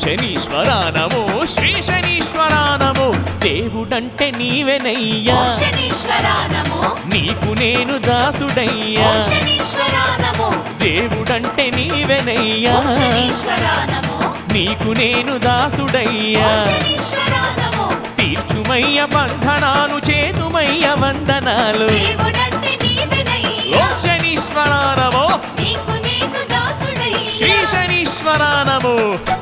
శనీశ్వర నమో శ్రీ శనీశ్వర నమో దేవుడంటే నీవెనయ్యా ఓం శనీశ్వర నమో నీకు నేను దాసుడయ్యా ఓం శనీశ్వర నమో దేవుడంటే నీవెనయ్యా ఓం శనీశ్వర నమో నీకు నేను దాసుడయ్యా ఓం శనీశ్వర నమో తీర్చుమయ్య బంధనాలు చేతుమయ్య వందనాలు దేవుడంటే నీవెనయ్యా ఓం శనీశ్వర నమో నీకు నేను శ్రీ దాసుడయ్యా శనీశ్వర నమో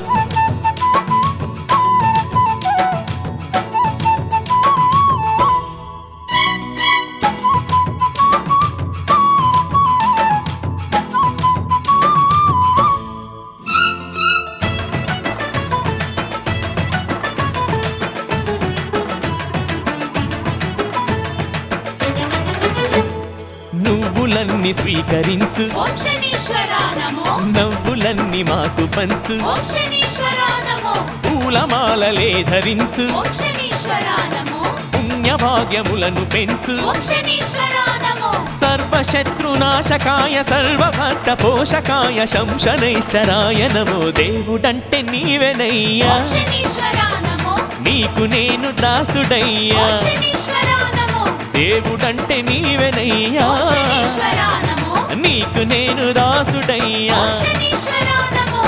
నువ్వులన్నీ స్వీకరించు ఓం శనీశ్వర నమో నవ్వులన్నీ మాకు పంచు ఓం శనీశ్వర నమో పూలమాలలే ధరించు ఓం శనీశ్వర నమో పుణ్యభాగ్యములను పెంచు ఓం శనీశ్వర నమో సర్వశత్రునాశకాయ సర్వభక్త పోషకాయ శంశనైశ్చరాయ నమో దేవుడంటే నీవెనయ్యా ఓం శనీశ్వర నమో నీకు నేను దాసుడయ్యా ఓం శనీశ్వర నమో దేవుడంటే నీవెనయ్యా ఓం శనీశ్వర నమో నీకు నేను దాసుడయ్యా ఓం శనీశ్వర నమో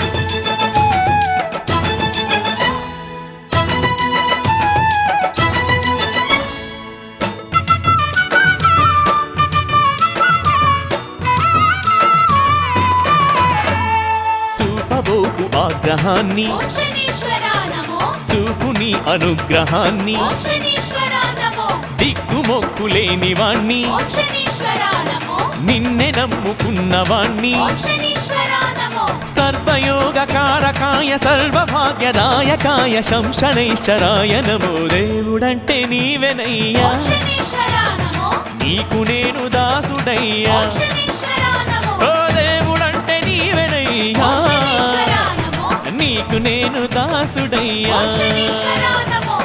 చూపబోకు ఆగ్రహాన్ని ఓం శనీశ్వర నమో చూపు నీ అనుగ్రహాన్ని ఓం శనీశ్వర నమో దిక్కుమొక్కు లేని వాణ్ణి ఓం శనీశ్వర నమో నిన్నె నమ్ముకున్నవాణ్ణి ఓం శనీశ్వర నమో సర్వయోగకారకాయ సర్వభాగ్యదాయకాయ శంశనైశ్చరాయ నమో దేవుడంటే నీవెనయ్యా ఓం శనీశ్వర నమో నీకు నేను దాసుడయ్యా ఓం శనీశ్వర నమో ఓ దేవుడంటే నీవెనయ్యా ఓం శనీశ్వర నమో నీకు నేను దాసుడయ్యా ఓం శనీశ్వర నమో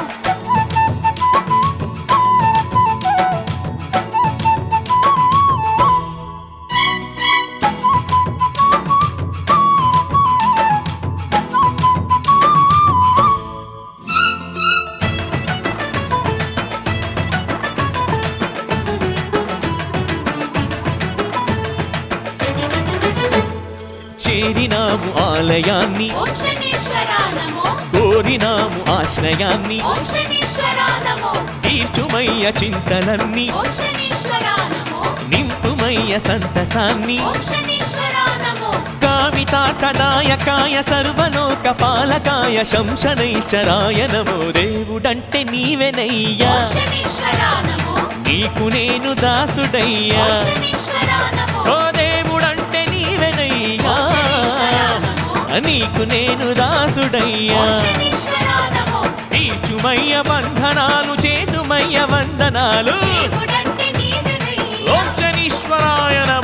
చేరినాము ఆలయాన్ని ఓం శనీశ్వర నమో కోరినాము ఆశ్రయాన్ని ఓం శనీశ్వర నమో తీర్చుమయ్య చింతలన్నీ ఓం శనీశ్వర నమో నింపుమయ్య సంతసాన్ని ఓం శనీశ్వర నమో కామితార్థదాయకాయ సర్వలోక పాలకాయ శంశనైశ్వరాయ నమో దేవుడంటే నీవెనయ్యా ఓం శనీశ్వర నమో నీకు నేను దాసుడయ్యా ఓం శనీశ్వర నమో ఓ దేవుడంటే నీవెనయ్యా ఓం శనీశ్వర నమో నీకు నేను దాసుడయ్యా ఓం శనీశ్వర నమో తీర్చుమయ్య బంధనాలు చేతుమయ్య వందనాలు దేవుడంటే నీవెనయ్యా ఓం శనీశ్వరాయ నమో